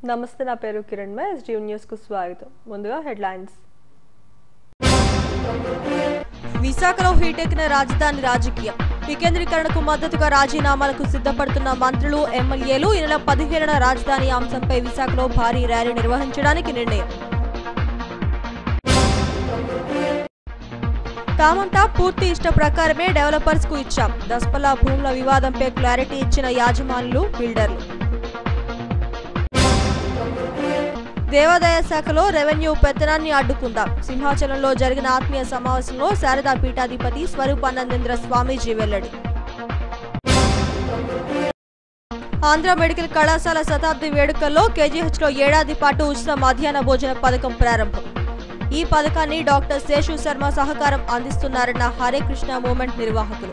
నమస్తే నా పేరు కిరణ్ మే ఎస్డియూ న్యూస్ కు స్వాగతం ముందుగా హెడ్లైన్స్ విశాఖలో హీటెక్కిన రాజధాని రాజకీయం వికేంద్రీకరణకు మద్దతుగా రాజీనామాలకు సిద్ధపడుతున్న మంత్రులు ఎమ్మెల్యేలు ఈ నెల పదిహేనున రాజధాని అంశంపై విశాఖలో భారీ ర్యాలీ నిర్వహించడానికి నిర్ణయం తామంతా పూర్తి ఇష్ట ప్రకారమే డెవలపర్స్ కు ఇచ్చాం దస్పల్లా భూముల వివాదంపై క్లారిటీ ఇచ్చిన యాజమానులు బిల్డర్లు దేవాదాయ శాఖలో రెవెన్యూ పెత్తనాన్ని అడ్డుకుందాం సింహాచలంలో జరిగిన ఆత్మీయ సమావేశంలో శారదా పీఠాధిపతి స్వరూపానందేంద్ర స్వామీజీ వెల్లడి ఆంధ్ర మెడికల్ కళాశాల శతాబ్ది వేడుకల్లో కేజీహెచ్లో ఏడాది పాటు ఉచిత మధ్యాహ్న భోజన పథకం ప్రారంభం ఈ పథకాన్ని డాక్టర్ శేషు శర్మ సహకారం అందిస్తున్నారన్న హరే కృష్ణ మూమెంట్ నిర్వాహకులు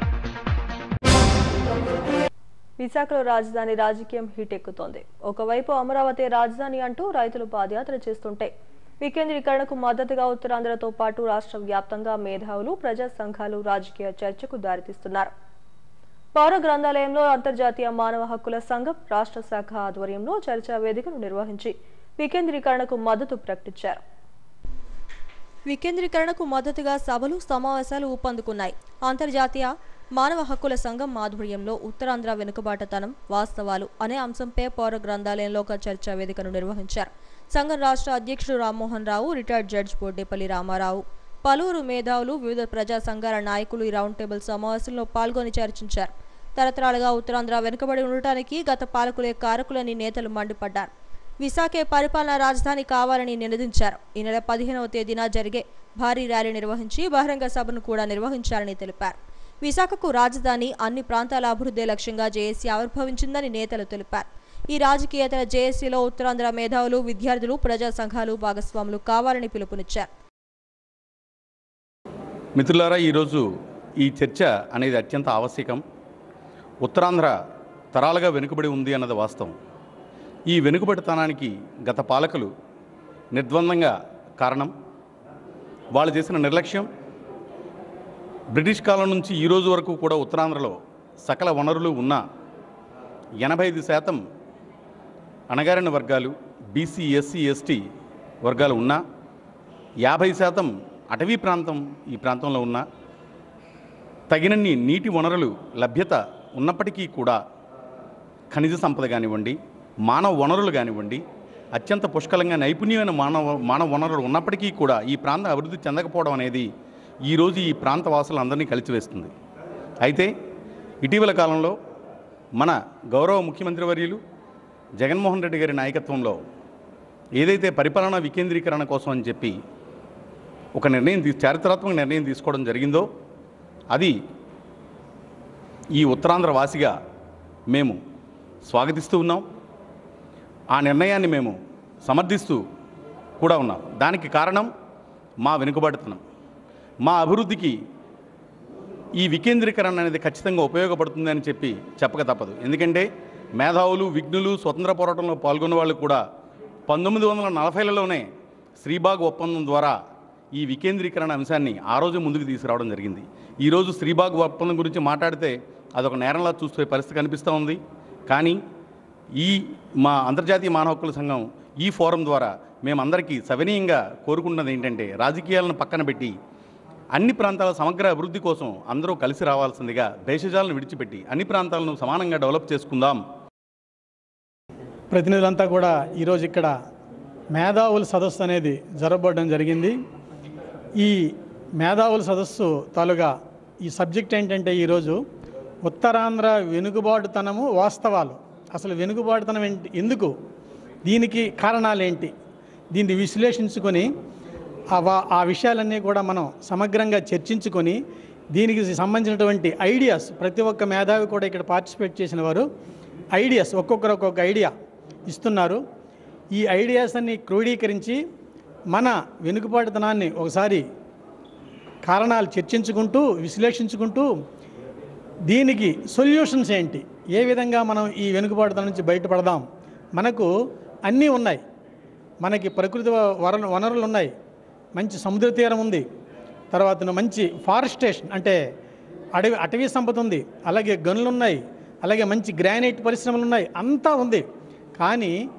విశాఖలో రాజధాని రాజకీయం హీటెక్కుతోంది ఒకవైపు అమరావతి రాజధాని అంటూ రైతులు పాదయాత్ర చేస్తుంటే వికేంద్రీకరణకు మద్దతుగా ఉత్తరాంధ్రతో పాటు రాష్ట్ర వ్యాప్తంగా మేధావులు ప్రజా సంఘాలు రాజకీయ చర్చకు దారితీస్తున్నారు పౌర గ్రంథాలయంలో అంతర్జాతీయ మానవ హక్కుల సంఘం రాష్ట్ర శాఖ ఆధ్వర్యంలో చర్చా వేదికను నిర్వహించి వికేంద్రీకరణకు మద్దతు ప్రకటించారు వికేంద్రీకరణకు మద్దతుగా సభలు సమావేశాలు ఊపందుకున్నాయి అంతర్జాతీయ మానవ హక్కుల సంఘం ఆధ్వర్యంలో ఉత్తరాంధ్ర వెనుకబాటుతనం వాస్తవాలు అనే అంశంపై పౌర గ్రంథాలయంలో ఒక చర్చా వేదికను నిర్వహించారు సంఘం రాష్ట్ర అధ్యక్షుడు రామ్మోహన్ రావు రిటైర్డ్ జడ్జ్ బోడ్డేపల్లి రామారావు పలువురు మేధావులు వివిధ ప్రజా సంఘాల నాయకులు ఈ రౌండ్ టేబుల్ సమావేశంలో పాల్గొని చర్చించారు తరతరాలుగా ఉత్తరాంధ్ర వెనుకబడి ఉండటానికి గత పాలకులే కారకులని నేతలు మండిపడ్డారు విశాఖే పరిపాలనా రాజధాని కావాలని నినదించారు ఈ నెల పదిహేనవ తేదీన జరిగే భారీ ర్యాలీ నిర్వహించి బహిరంగ సభను కూడా నిర్వహించారని తెలిపారు విశాఖకు రాజధాని అన్ని ప్రాంతాల అభివృద్ధి లక్ష్యంగా జేఏసీ ఆవిర్భవించిందని నేతలు తెలిపారు ఈ రాజకీయేతర జేఏసీలో ఉత్తరాంధ్ర మేధావులు విద్యార్థులు ప్రజా సంఘాలు భాగస్వాములు కావాలని పిలుపునిచ్చారు మిత్రులారా ఈరోజు ఈ చర్చ అనేది అత్యంత ఆవశ్యకం ఉత్తరాంధ్ర తరాలుగా వెనుకబడి ఉంది అన్నది వాస్తవం ఈ వెనుకబడితనానికి గత పాలకులు నిర్ద్వందంగా కారణం వాళ్ళు చేసిన నిర్లక్ష్యం బ్రిటిష్ కాలం నుంచి ఈ రోజు వరకు కూడా ఉత్తరాంధ్రలో సకల వనరులు ఉన్నా ఎనభై ఐదు శాతం అణగారిన వర్గాలు బీసీ ఎస్సీ ఎస్టీ వర్గాలు ఉన్నా యాభై శాతం అటవీ ప్రాంతం ఈ ప్రాంతంలో ఉన్న తగినన్ని నీటి వనరులు లభ్యత ఉన్నప్పటికీ కూడా ఖనిజ సంపద కానివ్వండి మానవ వనరులు కానివ్వండి అత్యంత పుష్కలంగా నైపుణ్యమైన మానవ మానవ వనరులు ఉన్నప్పటికీ కూడా ఈ ప్రాంతం అభివృద్ధి చెందకపోవడం అనేది ఈరోజు ఈ ప్రాంత వాసులందరినీ కలిసివేస్తుంది అయితే ఇటీవల కాలంలో మన గౌరవ ముఖ్యమంత్రి వర్యులు జగన్మోహన్ రెడ్డి గారి నాయకత్వంలో ఏదైతే పరిపాలనా వికేంద్రీకరణ కోసం అని చెప్పి ఒక నిర్ణయం తీ చారిత్రాత్మక నిర్ణయం తీసుకోవడం జరిగిందో అది ఈ ఉత్తరాంధ్ర వాసిగా మేము స్వాగతిస్తూ ఉన్నాం ఆ నిర్ణయాన్ని మేము సమర్థిస్తూ కూడా ఉన్నాం దానికి కారణం మా వెనుకబడుతున్నాం మా అభివృద్ధికి ఈ వికేంద్రీకరణ అనేది ఖచ్చితంగా ఉపయోగపడుతుందని చెప్పి చెప్పక తప్పదు ఎందుకంటే మేధావులు విఘ్నులు స్వతంత్ర పోరాటంలో పాల్గొన్న వాళ్ళు కూడా పంతొమ్మిది వందల నలభైలలోనే శ్రీబాగ్ ఒప్పందం ద్వారా ఈ వికేంద్రీకరణ అంశాన్ని ఆ రోజు ముందుకు తీసుకురావడం జరిగింది ఈరోజు శ్రీబాగ్ ఒప్పందం గురించి మాట్లాడితే అదొక నేరంలా చూసే పరిస్థితి కనిపిస్తూ ఉంది కానీ ఈ మా అంతర్జాతీయ మానవ హక్కుల సంఘం ఈ ఫోరం ద్వారా మేమందరికీ సవినీయంగా కోరుకున్నది ఏంటంటే రాజకీయాలను పక్కన పెట్టి అన్ని ప్రాంతాల సమగ్ర అభివృద్ధి కోసం అందరూ కలిసి రావాల్సిందిగా భేషజాలను విడిచిపెట్టి అన్ని ప్రాంతాలను సమానంగా డెవలప్ చేసుకుందాం ప్రతినిధులంతా కూడా ఈరోజు ఇక్కడ మేధావుల సదస్సు అనేది జరగబడడం జరిగింది ఈ మేధావుల సదస్సు తాలుగా ఈ సబ్జెక్ట్ ఏంటంటే ఈరోజు ఉత్తరాంధ్ర వెనుకబాటుతనము వాస్తవాలు అసలు వెనుకబాటుతనం ఏంటి ఎందుకు దీనికి కారణాలు ఏంటి దీన్ని విశ్లేషించుకొని ఆ వా- ఆ విషయాలన్నీ కూడా మనం సమగ్రంగా చర్చించుకొని దీనికి సంబంధించినటువంటి ఐడియాస్ ప్రతి ఒక్క మేధావి కూడా ఇక్కడ పార్టిసిపేట్ చేసిన వారు ఐడియాస్ ఒక్కొక్కరు ఒక్కొక్క ఐడియా ఇస్తున్నారు ఈ ఐడియాస్ అన్ని క్రోడీకరించి మన వెనుకబాటుతనాన్ని ఒకసారి కారణాలు చర్చించుకుంటూ విశ్లేషించుకుంటూ దీనికి సొల్యూషన్స్ ఏంటి ఏ విధంగా మనం ఈ వెనుకబాటుతనం నుంచి బయటపడదాం మనకు అన్నీ ఉన్నాయి మనకి ప్రకృతి వర వనరులు ఉన్నాయి మంచి సముద్ర తీరం ఉంది తర్వాత మంచి ఫారెస్టేషన్ అంటే అడవి అటవీ సంపద ఉంది అలాగే గనులు ఉన్నాయి అలాగే మంచి గ్రానైట్ పరిశ్రమలు ఉన్నాయి అంతా ఉంది కానీ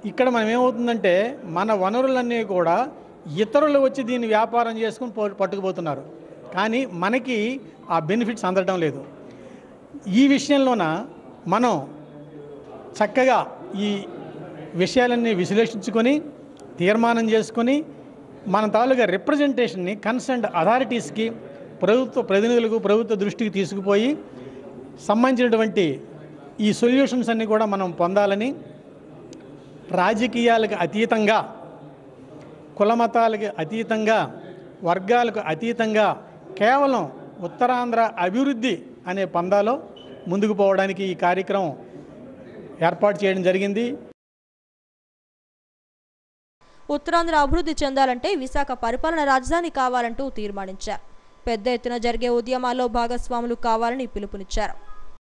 ఇక్కడ మనం ఏమవుతుందంటే మన వనరులన్నీ కూడా ఇతరులు వచ్చి దీన్ని వ్యాపారం చేసుకుని పో- పట్టుకుపోతున్నారు కానీ మనకి ఆ బెనిఫిట్స్ అందడం లేదు ఈ విషయంలోన మనం చక్కగా ఈ విషయాలన్నీ విశ్లేషించుకొని తీర్మానం చేసుకొని మన తాలూకా రిప్రజెంటేషన్ని కన్సర్న్డ్ అథారిటీస్కి ప్రభుత్వ ప్రతినిధులకు ప్రభుత్వ దృష్టికి తీసుకుపోయి సంబంధించినటువంటి ఈ సొల్యూషన్స్ అన్నీ కూడా మనం పొందాలని రాజకీయాలకు అతీతంగా కులమతాలకు అతీతంగా వర్గాలకు అతీతంగా కేవలం ఉత్తరాంధ్ర అభివృద్ధి అనే పందాలో ముందుకు పోవడానికి ఈ కార్యక్రమం ఏర్పాటు చేయడం జరిగింది ఉత్తరాంధ్ర అభివృద్ధి చెందాలంటే విశాఖ పరిపాలన రాజధాని కావాలంటూ తీర్మానించారు పెద్ద ఎత్తున జరిగే ఉద్యమాల్లో భాగస్వాములు కావాలని పిలుపునిచ్చారు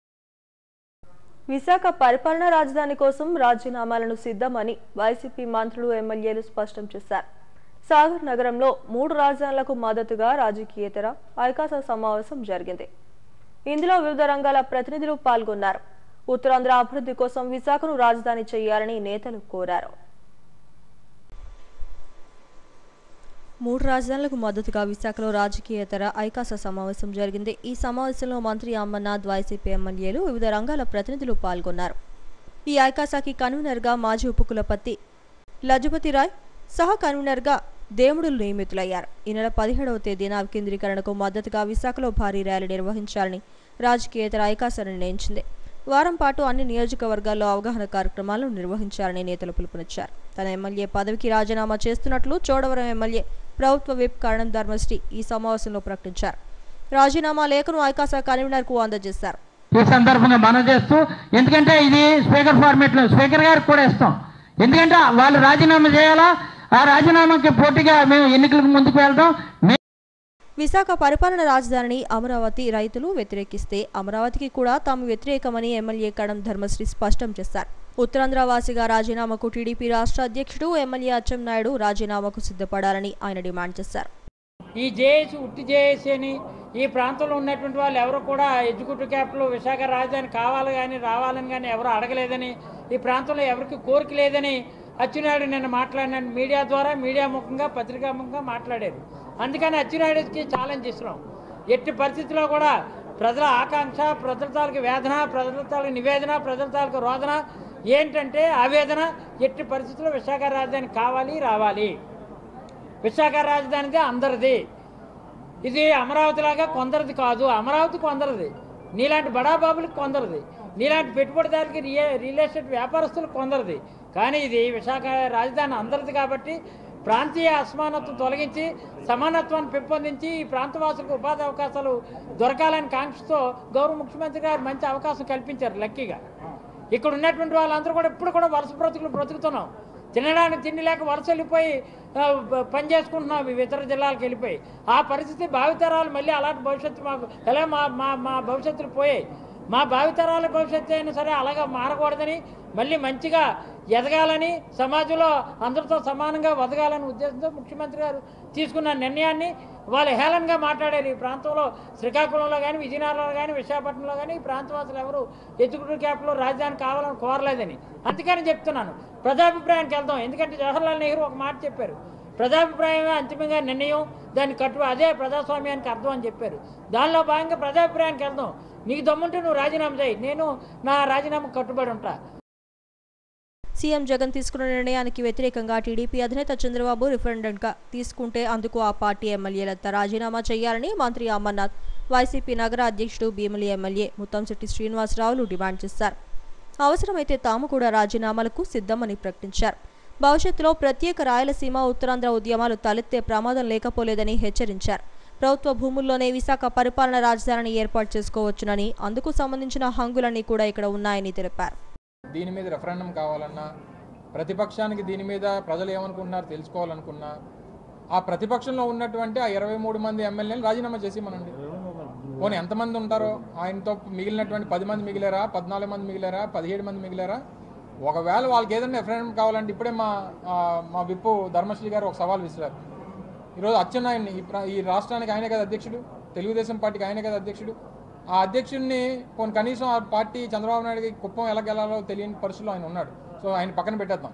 విశాఖ పరిపాలనా రాజధాని కోసం రాజీనామాలను సిద్ధమని వైసీపీ మంత్రులు ఎమ్మెల్యేలు స్పష్టం చేశారు సాగర్ నగరంలో మూడు రాజధానులకు మద్దతుగా రాజకీయేతర ఐకాస సమావేశం జరిగింది ఇందులో వివిధ రంగాల ప్రతినిధులు పాల్గొన్నారు ఉత్తరాంధ్ర అభివృద్ధి కోసం విశాఖను రాజధాని చేయాలని నేతలు కోరారు మూడు రాజధానులకు మద్దతుగా విశాఖలో రాజకీయేతర ఐకాస సమావేశం జరిగింది ఈ సమావేశంలో మంత్రి అమర్నాథ్ వైసీపీ ఎమ్మెల్యేలు వివిధ రంగాల ప్రతినిధులు పాల్గొన్నారు ఈ ఐకాసాకి కన్వీనర్గా మాజీ ఉపకులపతి లజపతి రాయ్ సహ కన్వీనర్గా దేముడులు నియమితులయ్యారు ఈ నెల పదిహేడవ తేదీన వికేంద్రీకరణకు మద్దతుగా విశాఖలో భారీ ర్యాలీ నిర్వహించాలని రాజకీయేతర ఐకాస నిర్ణయించింది వారం పాటు అన్ని నియోజకవర్గాల్లో అవగాహన కార్యక్రమాలను నిర్వహించాలని నేతలు పిలుపునిచ్చారు తన ఎమ్మెల్యే పదవికి రాజీనామా చేస్తున్నట్లు చోడవరం ఎమ్మెల్యే ప్రభుత్వ విప్ కరణం ధర్మశ్రీ ఈ సమావేశంలో ప్రకటించారు రాజీనామా లేఖను ఐకాసా కన్వీనర్కు అందజేశారు ఈ సందర్భంగా మనం చేస్తూ ఎందుకంటే ఇది స్పీకర్ ఫార్మేట్లో స్పీకర్ గారికి కూడా ఇస్తాం ఎందుకంటే వాళ్ళు రాజీనామా చేయాలా ఆ రాజీనామాకి పోటీగా మేము ఎన్నికలకు ముందుకు వెళ్దాం మే- విశాఖ పరిపాలన రాజధానిని అమరావతి రైతులు వ్యతిరేకిస్తే అమరావతికి కూడా తాము వ్యతిరేకమని ఎమ్మెల్యే కడం ధర్మశ్రీ స్పష్టం చేశారు ఉత్తరాంధ్ర వాసిగా రాజీనామాకు టీడీపీ రాష్ట్ర అధ్యక్షుడు ఎమ్మెల్యే అచ్చెన్నాయుడు రాజీనామాకు సిద్ధపడాలని ఆయన డిమాండ్ చేశారు ఈ జేఏసీ ఉట్టి జేఏసీ అని ఈ ప్రాంతంలో ఉన్నటువంటి వాళ్ళు ఎవరు కూడా ఎగ్జిక్యూటివ్ క్యాపిటల్ విశాఖ రాజధాని కావాలి కానీ రావాలని కానీ ఎవరు అడగలేదని ఈ ప్రాంతంలో ఎవరికి కోరిక లేదని అచ్చెన్నాయుడు నిన్న మాట్లాడిన మీడియా ద్వారా మీడియా ముఖంగా పత్రికా ముఖంగా మాట్లాడారు అందుకని అచ్చెన్నాయుడికి ఛాలెంజ్ ఇస్తున్నాం ఎట్టి పరిస్థితిలో కూడా ప్రజల ఆకాంక్ష ప్రజల తాలూకు వేదన ప్రజల తాలూకు నివేదన ప్రజల తాలూకు రోదన ఏంటంటే ఆవేదన ఎట్టి పరిస్థితుల్లో విశాఖ రాజధాని కావాలి రావాలి విశాఖ రాజధానిది అందరిది ఇది అమరావతి లాగా కొందరిది కాదు అమరావతి కొందరిది నీలాంటి బడాబాబులకు కొందరిది నీలాంటి పెట్టుబడిదారులకి రియే రియల్ ఎస్టేట్ వ్యాపారస్తులకు కొందరిది కానీ ఇది విశాఖ రాజధాని అందరిది కాబట్టి ప్రాంతీయ అసమానత్వం తొలగించి సమానత్వాన్ని పెంపొందించి ఈ ప్రాంతవాసులకు ఉపాధి అవకాశాలు దొరకాలని కాంక్షతో గౌరవ ముఖ్యమంత్రి గారు మంచి అవకాశం కల్పించారు లక్కీగా ఇక్కడ ఉన్నటువంటి వాళ్ళందరూ కూడా ఇప్పుడు కూడా వలస బ్రతుకులు బ్రతుకుతున్నాం తినడానికి తిండి లేక వలస వెళ్ళిపోయి ఆ, బ- పని చేసుకుంటున్నాం ఇవి ఇతర జిల్లాలకు వెళ్ళిపోయి ఆ పరిస్థితి భావితరాలు మళ్ళీ అలాంటి భవిష్యత్తు మాకు ఎలా మా మా మా భవిష్యత్తులు పోయాయి మా భావితరాల భవిష్యత్తు అయినా సరే అలాగా మారకూడదని మళ్ళీ మంచిగా ఎదగాలని సమాజంలో అందరితో సమానంగా వదగాలని ఉద్దేశంతో ముఖ్యమంత్రి గారు తీసుకున్న నిర్ణయాన్ని వాళ్ళు హేళనగా మాట్లాడారు ఈ ప్రాంతంలో శ్రీకాకుళంలో కానీ విజయనగరంలో కానీ విశాఖపట్నంలో కానీ ఈ ప్రాంతవాసులు ఎవరు ఎగ్జిక్యూటివ్ క్యాపిటల్ రాజధాని కావాలని కోరలేదని అందుకని చెప్తున్నాను ప్రజాభిప్రాయానికి వెళ్దాం ఎందుకంటే జవహర్లాల్ నెహ్రూ ఒక మాట చెప్పారు ప్రజాభిప్రాయమే అంతిమంగా నిర్ణయం దాన్ని కట్టు అదే ప్రజాస్వామ్యానికి అర్థం అని చెప్పారు దానిలో భాగంగా ప్రజాభిప్రాయానికి వెళ్దాం నీకు దమ్ముంటే నువ్వు రాజీనామా చేయి నేను నా రాజీనామా కట్టుబడి ఉంటా సీఎం జగన్ తీసుకున్న నిర్ణయానికి వ్యతిరేకంగా టీడీపీ అధినేత చంద్రబాబు రిఫరెండంగా తీసుకుంటే అందుకు ఆ పార్టీ ఎమ్మెల్యేలంతా రాజీనామా చేయాలని మంత్రి అమర్నాథ్ వైసీపీ నగర అధ్యక్షుడు భీమిలి ఎమ్మెల్యే ముత్తంశెట్టి శ్రీనివాసరావులు డిమాండ్ చేశారు అవసరమైతే తాము కూడా రాజీనామాలకు సిద్ధమని ప్రకటించారు భవిష్యత్తులో ప్రత్యేక రాయలసీమ ఉత్తరాంధ్ర ఉద్యమాలు తలెత్తే ప్రమాదం లేకపోలేదని హెచ్చరించారు ప్రభుత్వ భూముల్లోనే విశాఖ పరిపాలన రాజధానిని ఏర్పాటు చేసుకోవచ్చునని అందుకు సంబంధించిన హంగులన్నీ కూడా ఇక్కడ ఉన్నాయని తెలిపారు దీని మీద రెఫరెండం కావాలన్నా ప్రతిపక్షానికి దీని మీద ప్రజలు ఏమనుకుంటున్నారు తెలుసుకోవాలనుకున్నా ఆ ప్రతిపక్షంలో ఉన్నటువంటి ఆ ఇరవై మూడు మంది ఎమ్మెల్యేలు రాజీనామా చేసి మనండి పోనీ ఎంతమంది ఉంటారో ఆయనతో మిగిలినటువంటి పది మంది మిగిలారా పద్నాలుగు మంది మిగిలారా పదిహేడు మంది మిగిలారా ఒకవేళ వాళ్ళకి ఏదైనా రెఫరెండం కావాలంటే ఇప్పుడే మా ఆ, మా విప్పు ధర్మశ్రీ గారు ఒక సవాల్ విసిరారు ఈరోజు అచ్చెన్నాయుడిని ఈ ప్ర- ఈ రాష్ట్రానికి ఆయనే కదా అధ్యక్షుడు తెలుగుదేశం పార్టీకి ఆయనే కదా అధ్యక్షుడు ఆ అధ్యక్షుడిని కొన్ని కనీసం ఆ పార్టీ చంద్రబాబు నాయుడుకి కుప్పం ఎలా గెలాలో తెలియని పరిస్థితిలో ఆయన ఉన్నాడు సో ఆయన పక్కన పెట్టేద్దాం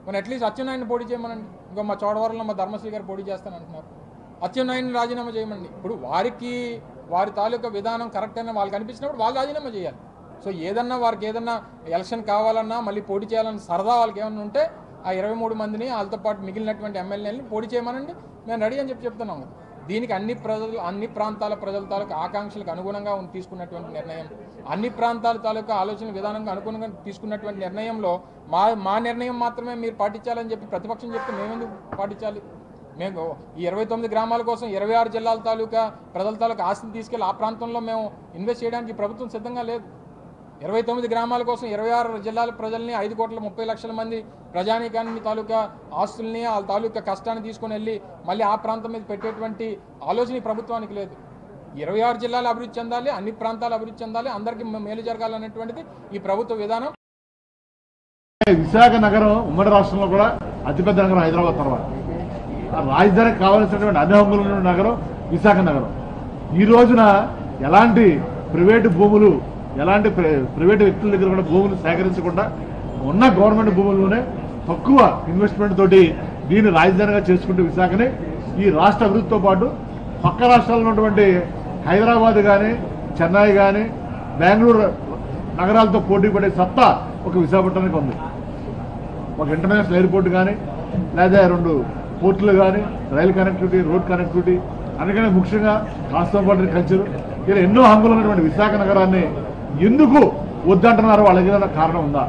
కొన్ని అట్లీస్ట్ అచ్చెన్నాయుడిని పోటీ చేయమనండి ఇంకో మా చోడవరంలో మా ధర్మశ్రీ గారు పోటీ చేస్తానంటున్నారు అచ్చెన్నాయుడిని రాజీనామా చేయమండి ఇప్పుడు వారికి వారి తాలూకా విధానం కరెక్ట్ అని వాళ్ళకి అనిపించినప్పుడు వాళ్ళు రాజీనామా చేయాలి సో ఏదన్నా వారికి ఏదన్నా ఎలక్షన్ కావాలన్నా మళ్ళీ పోటీ చేయాలన్న సరదా వాళ్ళకి ఏమన్నా ఉంటే ఆ ఇరవై మూడు మందిని వాళ్ళతో పాటు మిగిలినటువంటి ఎమ్మెల్యేలని పోటీ చేయమనండి మేము రెడీ అని చెప్పి చెప్తున్నాం కదా దీనికి అన్ని ప్రజలు అన్ని ప్రాంతాల ప్రజల తాలూకా ఆకాంక్షలకు అనుగుణంగా ఉన్న- తీసుకున్నటువంటి నిర్ణయం అన్ని ప్రాంతాల తాలూకా ఆలోచన విధానంగా అనుగుణంగా తీసుకున్నటువంటి నిర్ణయంలో మా మా నిర్ణయం మాత్రమే మీరు పాటించాలని చెప్పి ప్రతిపక్షం చెప్తే మేమెందుకు పాటించాలి మేము ఈ ఇరవై తొమ్మిది గ్రామాల కోసం ఇరవై ఆరు జిల్లాల తాలూకా ప్రజల తాలూకా ఆస్తిని తీసుకెళ్లి ఆ ప్రాంతంలో మేము ఇన్వెస్ట్ చేయడానికి ఈ ప్రభుత్వం సిద్ధంగా లేదు ఇరవై తొమ్మిది గ్రామాల కోసం ఇరవై ఆరు జిల్లాల ప్రజల్ని ఐదు కోట్ల ముప్పై లక్షల మంది ప్రజానీకాన్ని తాలూకా ఆస్తుల్ని వాళ్ళ తాలూకా కష్టాన్ని తీసుకొని వెళ్ళి మళ్ళీ ఆ ప్రాంతం మీద పెట్టేటువంటి ఆలోచన ఈ ప్రభుత్వానికి లేదు ఇరవై ఆరు జిల్లాలు అభివృద్ధి చెందాలి అన్ని ప్రాంతాలు అభివృద్ధి చెందాలి అందరికీ మేలు జరగాలనేటువంటిది ఈ ప్రభుత్వ విధానం విశాఖ నగరం ఉమ్మడి రాష్ట్రంలో కూడా అతిపెద్ద నగరం హైదరాబాద్ తర్వాత ఆ రాజధానికి కావాల్సినటువంటి అన్ని హంగులు ఉన్న నగరం విశాఖ నగరం ఈ రోజున ఎలాంటి ప్రైవేటు భూములు ఎలాంటి ప్ర- ప్రైవేటు వ్యక్తుల దగ్గర కూడా భూములు సేకరించకుండా ఉన్న గవర్నమెంట్ భూముల్లోనే తక్కువ ఇన్వెస్ట్మెంట్ తోటి దీన్ని రాజధానిగా చేసుకుంటూ విశాఖని ఈ రాష్ట్ర అభివృద్ధితో పాటు పక్క రాష్ట్రాల్లో ఉన్నటువంటి హైదరాబాద్ కానీ చెన్నై కానీ బెంగళూరు నగరాలతో పోటీ పడే సత్తా ఒక విశాఖపట్నానికి ఉంది ఒక ఇంటర్నేషనల్ ఎయిర్పోర్ట్ కానీ లేదా రెండు పోర్టులు కానీ రైల్ కనెక్టివిటీ రోడ్ కనెక్టివిటీ అందుకనే ముఖ్యంగా కాస్మోపాలిటన్ కల్చర్ ఇలా ఎన్నో హంగులు ఉన్నటువంటి విశాఖ నగరాన్ని ఎందుకు వద్దంటున్నారో వాళ్ళకి ఏదైనా కారణం ఉందా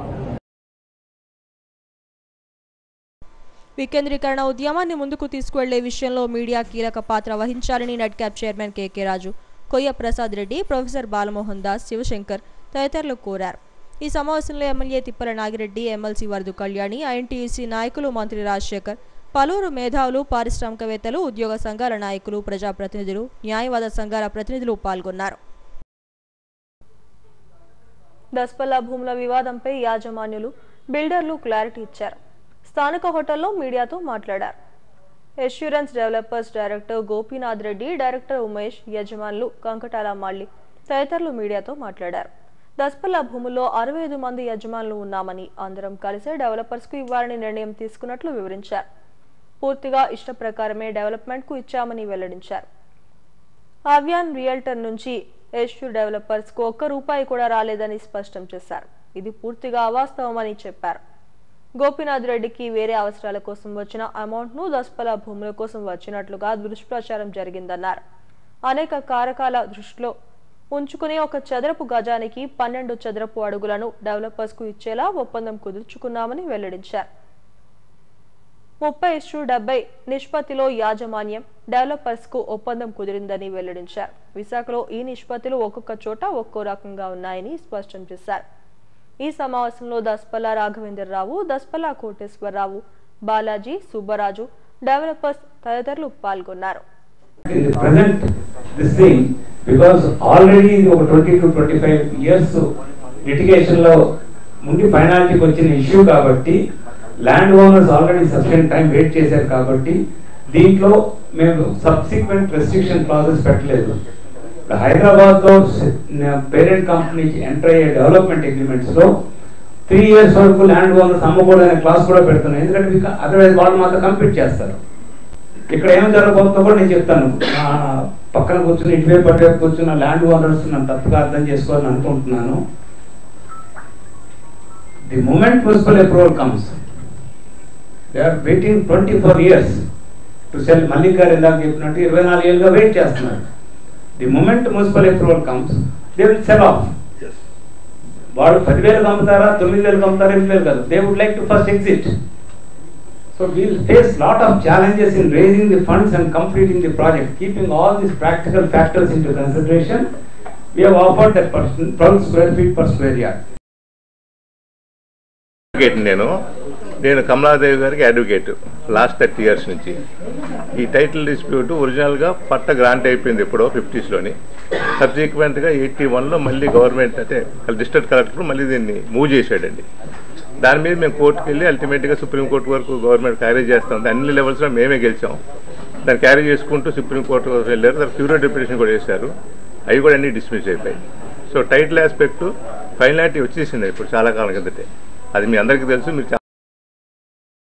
వికేంద్రీకరణ ఉద్యమాన్ని ముందుకు తీసుకువెళ్లే విషయంలో మీడియా కీలక పాత్ర వహించాలని net cap chairman KK Raju Koyya Prasad Reddy professor Balamohan Das Sivasankar తదితరులు కోరారు ఈ సమావేశంలో MLA Tippala Nagireddy MLC Varadu Kalyani INTUC నాయకులు మంత్రి రాజశేఖర్ పలువురు మేధావులు పారిశ్రామికవేత్తలు ఉద్యోగ సంఘాల నాయకులు ప్రజాప్రతినిధులు న్యాయవాద సంఘాల ప్రతినిధులు పాల్గొన్నారు దస్పల్లా భూముల వివాదంపై యాజమాన్యులు బిల్డర్లు క్లారిటీ ఇచ్చారు స్థానిక హోటల్లో మీడియాతో మాట్లాడారు assurance developers director Gopinath Reddy director Umesh యజమానులు కంకటాల మాళ్ళి తదితరులు మీడియాతో మాట్లాడారు దస్పల్లా భూముల్లో అరవై ఐదు మంది యజమానులు ఉన్నామని అందరం కలిసే డెవలపర్స్కు ఇవ్వాలని నిర్ణయం తీసుకున్నట్లు వివరించారు పూర్తిగా ఇష్ట ప్రకారమే డెవలప్మెంట్కు ఇచ్చామని వెల్లడించారు అవ్యాన్ రియల్టర్ నుంచి ఎష్యూ డెవలపర్స్ కు ఒక్క రూపాయి కూడా రాలేదని స్పష్టం చేశారు ఇది పూర్తిగా అవాస్తవమని చెప్పారు గోపీనాథ్ రెడ్డికి వేరే అవసరాల కోసం వచ్చిన అమౌంట్ ను దస్పల భూముల కోసం వచ్చినట్లుగా దుష్ప్రచారం జరిగిందన్నారు అనేక కారకాల దృష్టిలో ఉంచుకుని ఒక చదరపు గజానికి పన్నెండు చదరపు అడుగులను డెవలపర్స్ కు ఇచ్చేలా ఒప్పందం కుదుర్చుకున్నామని వెల్లడించారు ముప్పై ఇష్టు డెబ్బై నిష్పత్తిలో యాజమాన్యం డెవలపర్స్ కు ఒప్పందం కుదిరిందని వెల్లడించారు విశాఖలో ఈ నిష్పత్తులు ఒక్కొక్క చోట ఒక్కో రకంగా ఉన్నాయని స్పష్టం చేశారు ఈ సమావేశంలో దస్పల్లా రాఘవేంద్రరావు దస్పల్లా కోటేశ్వరరావు బాలాజీ సుబ్బరాజు డెవలపర్స్ తదితరులు పాల్గొన్నారు in the present this thing because already ఒక twenty two twenty five years litigation లో ముందు ఫైనాలిటీకి వచ్చిన ఇష్యూ కాబట్టి land owners already sufficient time wait చేశారు కాబట్టి దీంట్లో మేము సబ్సిక్వెంట్ రెస్ట్రిక్షన్ క్లాసెస్ పెట్టలేదు హైదరాబాద్ లో పేరెంట్ కంపెనీ ఎంటర్ అయ్యే డెవలప్మెంట్ అగ్రిమెంట్స్ లో త్రీ ఇయర్స్ వరకు ల్యాండ్ ఓనర్స్ అమ్మకూడదనే క్లాస్ కూడా పెడుతున్నాయి ఎందుకంటే అదర్వైజ్ వాళ్ళు మాత్రం కంప్లీట్ చేస్తారు ఇక్కడ ఏం జరగబోతుందో కూడా నేను చెప్తాను నా పక్కన కూర్చుని ఇటువైపు అటువైపు కూర్చున్న ల్యాండ్ ఓనర్స్ నన్ను తప్పుగా అర్థం చేసుకోవాలని అనుకుంటున్నాను the moment municipal approval comes they are waiting twenty four years to sell Mallik గారు ఇందాక చెప్పినట్టు ఇరవై నాలుగు ఏళ్ళుగా వెయిట్ చేస్తున్నారు the moment municipal approval comes they will sell off వాడు పదివేలు అమ్ముతారా తొమ్మిది వేలు అమ్ముతారా ఎనిమిది వేలు కాదు they would like to first exit So we will face lot of challenges in raising the funds and completing the project. Keeping all these practical factors into consideration, we have offered that per 12 square feet per square yard. Advocate నేను నేను కమలాదేవి గారికి advocate last thirty years నుంచి ఈ title dispute ఒరిజినల్గా పట్ట grant అయిపోయింది ఎప్పుడో ఫిఫ్టీస్లోని సబ్సిక్వెంట్గా eighty వన్లో మళ్ళీ గవర్నమెంట్ అంటే డిస్ట్రిక్ట్ కలెక్టర్ మళ్ళీ దీన్ని మూవ్ చేశాడండి దాని మీద మేము కోర్టుకి వెళ్ళి అల్టిమేట్గా సుప్రీంకోర్టు వరకు గవర్నమెంట్ క్యారీ చేస్తాం అన్ని లెవెల్స్లో మేమే గెలిచాం దాన్ని క్యారీ చేసుకుంటూ సుప్రీంకోర్టు వరకు వెళ్ళారు దాని ప్యూరో డిప్యూటేషన్ కూడా చేశారు అవి కూడా అన్ని డిస్మిస్ అయిపోయాయి సో టైటిల్ ఆస్పెక్ట్ ఫైనాలిటీ వచ్చేసింది ఇప్పుడు చాలా కాలం కిందటే అది మీ అందరికీ తెలుసు మీరు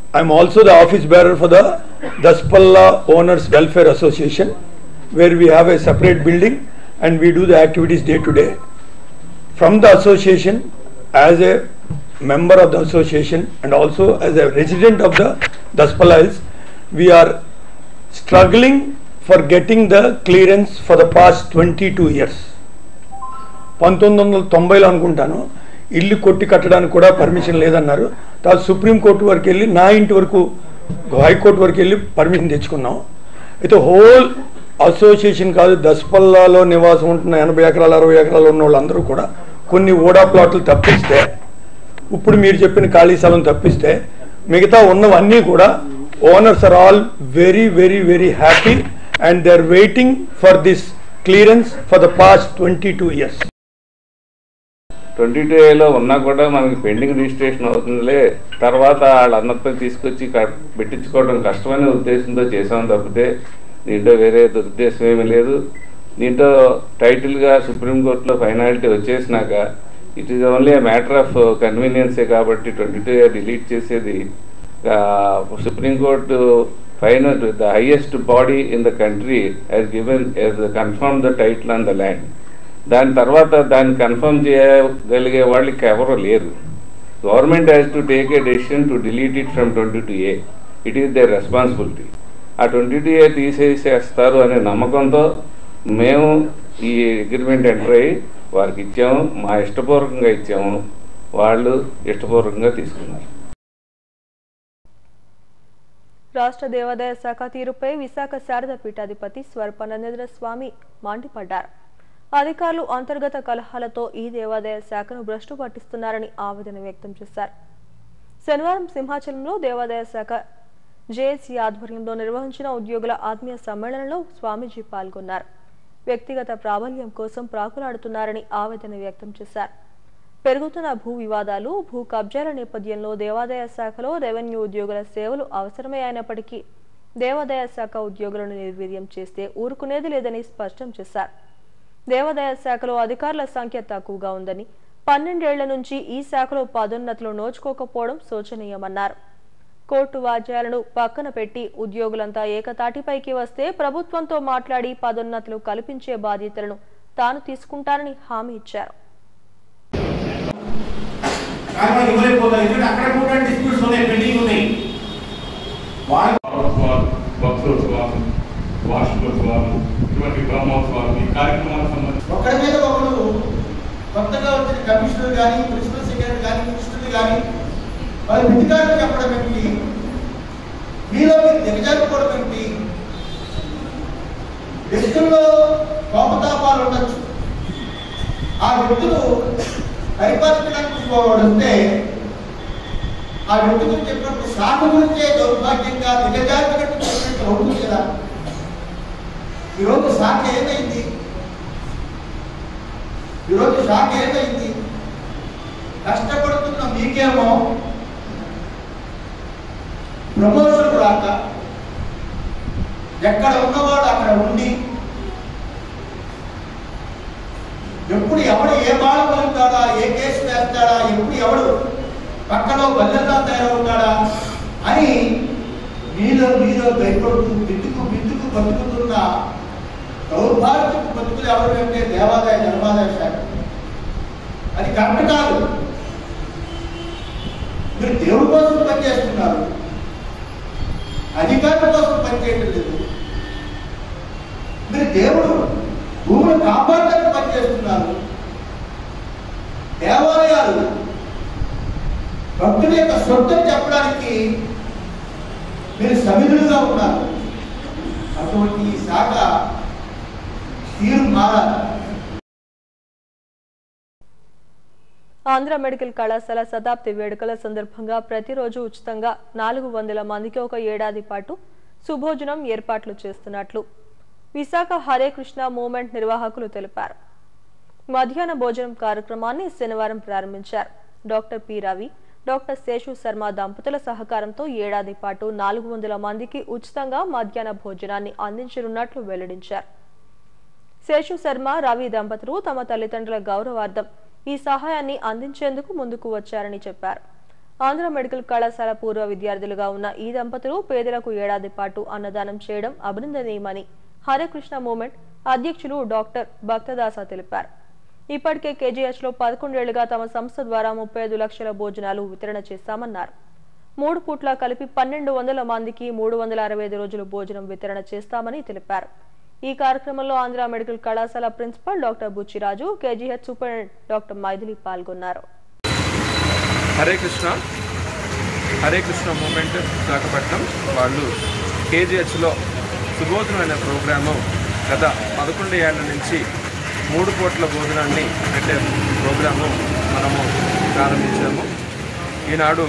I'm also the office bearer for the Daspalla Owners Welfare Association, where we have a separate building and we do the activities day to day. From the association, as a member of the association and also as a resident of the Daspalla Hills, we are struggling for getting the clearance for the past 22 years. పంతొమ్మిది వందల తొంభైలో అనుకుంటాను ఇల్లు కొట్టి కట్టడానికి కూడా permission లేదన్నారు తర్వాత సుప్రీంకోర్టు వరకు వెళ్ళి నా ఇంటి వరకు హైకోర్టు వరకు వెళ్ళి పర్మిషన్ తెచ్చుకున్నాం అయితే హోల్ అసోసియేషన్ కాదు దసపల్లాలో నివాసం ఉంటున్న ఎనభై ఎకరాలు అరవై ఎకరాలు ఉన్న వాళ్ళందరూ కూడా కొన్ని ఓడా ప్లాట్లు తప్పిస్తే ఇప్పుడు మీరు చెప్పిన ఖాళీ స్థలం తప్పిస్తే మిగతా ఉన్నవన్నీ కూడా owners are all very very very happy and they are waiting for this clearance for the past twenty two years twenty two ఏలో ఉన్నా కూడా మనకి పెండింగ్ రిజిస్ట్రేషన్ అవుతుందిలే తర్వాత వాళ్ళందరితో తీసుకొచ్చి క- పెట్టించుకోవడం కష్టమనే ఉద్దేశంతో చేసాం తప్పితే దీంట్లో వేరే దురుద్దేశం ఏమీ లేదు దీంట్లో టైటిల్గా సుప్రీంకోర్టులో ఫైనాలిటీ వచ్చేసినాక it is only matter of కన్వీనియన్సే కాబట్టి ట్వంటీ టూ డిలీట్ చేసేది supreme court final the highest body in the country has given confirm the title on the land దాని తర్వాత దాన్ని కన్ఫర్మ్ చేయగలిగే వాళ్ళకి ఎవరు లేరు government has to take a decision to delete it from twenty two A it is their responsibility ఆ twenty two A తీసేసేస్తారు అనే నమ్మకంతో మేము ఈ అగ్రిమెంట్ ఎంటర్ అయ్యి వారికి ఇచ్చాము మా ఇష్టపూర్వకంగా ఇచ్చాము వాళ్ళు ఇష్టపూర్వకంగా తీసుకున్నారు రాష్ట్ర దేవాదాయ శాఖ తీరుపై విశాఖ శారద పీఠాధిపతి స్వరపనందేంద్ర స్వామి మండిపడ్డారు అధికారులు అంతర్గత కలహాలతో ఈ దేవాదాయ శాఖను భ్రష్టు పట్టిస్తున్నారని ఆవేదన వ్యక్తం చేశారు శనివారం సింహాచలంలో దేవాదాయ శాఖ జేఏసీ ఆధ్వర్యంలో నిర్వహించిన ఉద్యోగుల ఆత్మీయ సమ్మేళనంలో స్వామీజీ పాల్గొన్నారు వ్యక్తిగత ప్రాబల్యం కోసం ప్రాకులాడుతున్నారని ఆవేదన వ్యక్తం చేశారు పెరుగుతున్న భూ వివాదాలు భూ కబ్జాల నేపథ్యంలో దేవాదాయ శాఖలో రెవెన్యూ ఉద్యోగుల సేవలు అవసరమే అయినప్పటికీ దేవాదాయ శాఖ ఉద్యోగులను నిర్వీర్యం చేస్తే ఊరుకునేది లేదని స్పష్టం చేశారు దేవాదాయ శాఖలో అధికారుల సంఖ్య తక్కువగా ఉందని పన్నెండేళ్ల నుంచి ఈ శాఖలో పదోన్నతులు నోచుకోకపోవడం శోచనీయమన్నారు కోర్టు వాద్యాలను పక్కన పెట్టి ఉద్యోగులంతా ఏకతాటిపైకి వస్తే ప్రభుత్వంతో మాట్లాడి పదోన్నతులు కల్పించే బాధ్యతలను తాను తీసుకుంటానని హామీ ఇచ్చారు కానీ వాళ్ళు ఇవ్వలేకపోతారు ఎందుకంటే అక్కడ కూడా డిస్ప్యూట్స్ ఉన్నాయి పెండింగ్ ఉన్నాయి వారోత్సవాలు భక్తోత్సవాలు వార్షికోత్సవాలు ఇటువంటి బ్రహ్మోత్సవాలు ఈ కార్యక్రమాలకు సంబంధించి ఒకరి మీద ఒకరు కొత్తగా వచ్చిన కమిషనర్ కానీ ప్రిన్సిపల్ సెక్రటరీ కానీ మినిస్టర్లు కానీ వాళ్ళ అధికారులు చెప్పడం ఏంటి మీలో మీరు దిగజారిపోవడం ఏంటి వ్యక్తుల్లో కోపతాపాలు ఉండొచ్చు ఆ వ్యక్తులు పరిపాలించడానికి వస్తే ఆ వ్యక్తి గురించి చెప్పినప్పుడు సాగు గురించే దౌర్భాగ్యంగా దిగజారినట్టు చెప్పినట్టు అవుతుంది కదా ఈరోజు శాఖ ఏమైంది ఈరోజు శాఖ ఏమైంది కష్టపడుతున్న మీకేమో ప్రమోషన్ రాక ఎక్కడ ఉన్నవాడు అక్కడ ఉండి ఎప్పుడు ఎవడు ఏ బాధ పలుకుతాడా ఏ కేసు వేస్తాడా ఎప్పుడు ఎవడు పక్కలో బల్లెల్లా తయారవుతాడా అని మీలో మీలో భయపడుతూ బిట్టుకు బిట్టుకు బతుకుతున్న దౌర్భాగ్యపు బతుకులు ఎవరు అంటే దేవాదాయ ధర్మాదాయ శాఖ అది కరెక్ట్ కాదు మీరు దేవుడి కోసం పనిచేస్తున్నారు అధికారుల కోసం పనిచేయటం లేదు మీరు దేవుడు భూమిని కాపాడడానికి పనిచేస్తున్నారు దేవాలయాలు భక్తుల యొక్క సొంతం చెప్పడానికి మీరు సమిధులుగా ఉన్నారు అటువంటి ఈ శాఖ తీరు మారాలి ఆంధ్ర మెడికల్ కళాశాల శతాబ్ది వేడుకల సందర్భంగా ప్రతిరోజు ఉచితంగా నాలుగు వందల మందికి ఒక ఏడాది పాటు సుభోజనం ఏర్పాట్లు చేస్తున్నట్లు విశాఖ హరే కృష్ణ మూవ్మెంట్ నిర్వాహకులు తెలిపారు మధ్యాహ్న భోజనం కార్యక్రమాన్ని శనివారం ప్రారంభించారు doctor P Ravi doctor Seshu Sharma దంపతుల సహకారంతో ఏడాది పాటు నాలుగు వందల మందికి ఉచితంగా మధ్యాహ్న భోజనాన్ని అందించనున్నట్లు వెల్లడించారు శేషు శర్మ రవి దంపతులు తమ తల్లిదండ్రుల గౌరవార్థం ఈ సహాయాన్ని అందించేందుకు ముందుకు వచ్చారని చెప్పారు ఆంధ్ర మెడికల్ కళాశాల పూర్వ విద్యార్థులుగా ఉన్న ఈ దంపతులు పేదలకు ఏడాది పాటు అన్నదానం చేయడం అభినందనీయమని హరేకృష్ణ మూమెంట్ అధ్యక్షులు డాక్టర్ భక్తదాస తెలిపారు ఇప్పటికే కేజీహెచ్ లో పదకొండేళ్లుగా తమ సంస్థ ద్వారా ముప్పై ఐదు లక్షల భోజనాలు వితరణ చేశామన్నారు మూడు పూట్ల కలిపి పన్నెండు వందల మందికి మూడు వందల అరవై ఐదు రోజులు భోజనం వితరణ చేస్తామని తెలిపారు ఈ కార్యక్రమంలో ఆంధ్ర మెడికల్ కళాశాల principal doctor Butchiraju KGH superintendent doctor Mythili పాల్గొన్నారు హరే కృష్ణ హరే కృష్ణ మూమెంట్ విశాఖపట్నం వాళ్ళు కేజీహెచ్లో సుభోజనం అనే ప్రోగ్రాము గత పదకొండు ఏళ్ల నుంచి మూడు కోట్ల భోజనాన్ని పెట్టే ప్రోగ్రాము మనము ప్రారంభించాము ఈనాడు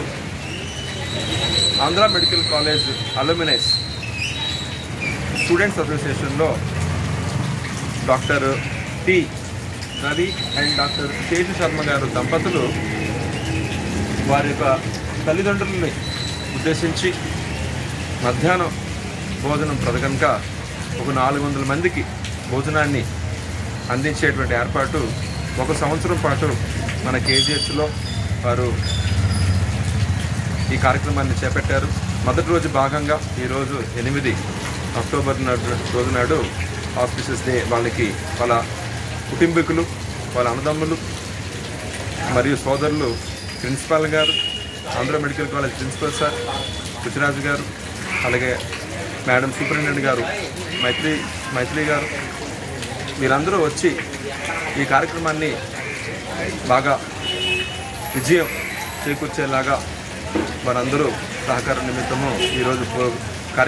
Andhra medical college alumni students అసోసియేషన్లో doctor T Ravi and doctor Seshu Sharma గారు దంపతులు వారి యొక్క తల్లిదండ్రులని ఉద్దేశించి మధ్యాహ్నం భోజనం ప్రదకనుక ఒక నాలుగు వందల మందికి భోజనాన్ని అందించేటువంటి ఏర్పాటు ఒక సంవత్సరం పాటు మన కేజీహెచ్లో వారు ఈ కార్యక్రమాన్ని చేపట్టారు మొదటి రోజు భాగంగా ఈరోజు ఎనిమిది అక్టోబర్ నాడు రోజు నాడు ఆస్పిసెస్ డే వాళ్ళకి వాళ్ళ కుటుంబీకులు వాళ్ళ అన్నదమ్ములు మరియు సోదరులు ప్రిన్సిపాల్ గారు Andhra medical college principal sir Prithvaraju గారు అలాగే మేడం సూపరింటెండెంట్ గారు మైత్రి మైత్రి గారు వీరందరూ వచ్చి ఈ కార్యక్రమాన్ని బాగా విజయం చేకూర్చేలాగా వారందరూ సహకార నిమిత్తము ఈరోజు ప్రో- కార్య-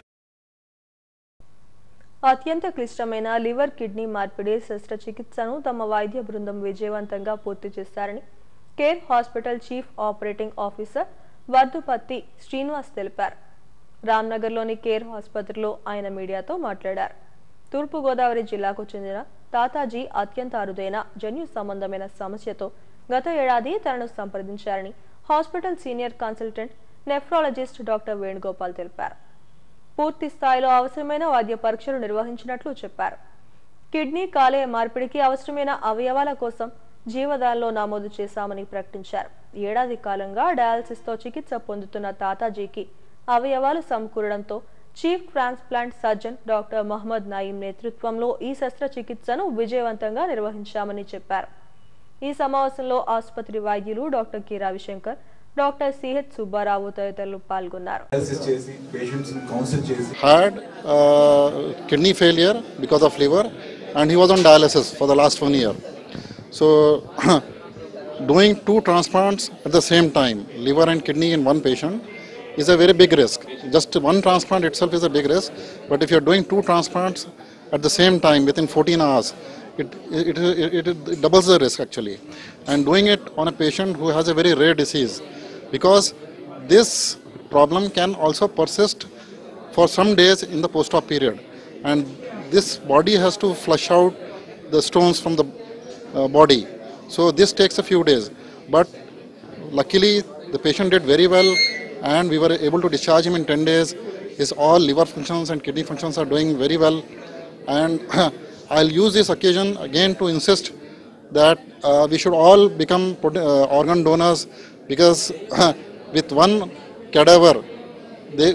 అత్యంత క్లిష్టమైన లివర్ కిడ్నీ మార్పిడి శస్త్రచికిత్సను తమ వైద్య బృందం విజయవంతంగా పూర్తి చేశారని care hospital chief operating officer Vardhupatti Srinivas తెలిపారు రామ్నగర్లోని కేర్ ఆసుపత్రిలో ఆయన మీడియాతో మాట్లాడారు తూర్పుగోదావరి జిల్లాకు చెందిన తాతాజీ అత్యంత అరుదైన జన్యు సంబంధమైన సమస్యతో గత ఏడాది తనను సంప్రదించారని hospital senior consultant nephrologist doctor Venugopal తెలిపారు పూర్తి స్థాయిలో అవసరమైన వైద్య పరీక్షలు నిర్వహించినట్లు చెప్పారు కిడ్నీ కాలేయ మార్పిడికి అవసరమైన అవయవాల కోసం జీవదాల్లో నమోదు చేశామని ప్రకటించారు ఏడాది కాలంగా డయాలసిస్తో చికిత్స పొందుతున్న తాతాజీకి అవయవాలు సమకూరడంతో chief transplant surgeon doctor Mohammed Naeem నేతృత్వంలో ఈ శస్త్రచికిత్సను విజయవంతంగా నిర్వహించామని చెప్పారు ఈ సమావేశంలో ఆసుపత్రి వైద్యులు doctor K Ravishankar doctor CH Subbarao తదితరులు పాల్గొన్నారు had uh, kidney failure because of liver and he was on dialysis for the last one year. So doing two transplants at the same time, liver and kidney in one patient, is a very big risk. Just one transplant itself is a big risk, but if you're doing two transplants at the same time within 14 hours, it, it, it, it, it doubles the risk actually. And doing it on a patient who has a very rare disease, because this problem can also persist for some days in the post-op period. And this body has to flush out the stones from the uh, body. So this takes a few days. But luckily, the patient did very well and we were able to discharge him in 10 days. His all liver functions and kidney functions are doing very well. And I'll use this occasion again to insist that uh, we should all become pot- uh, organ donors because with one cadaver, they,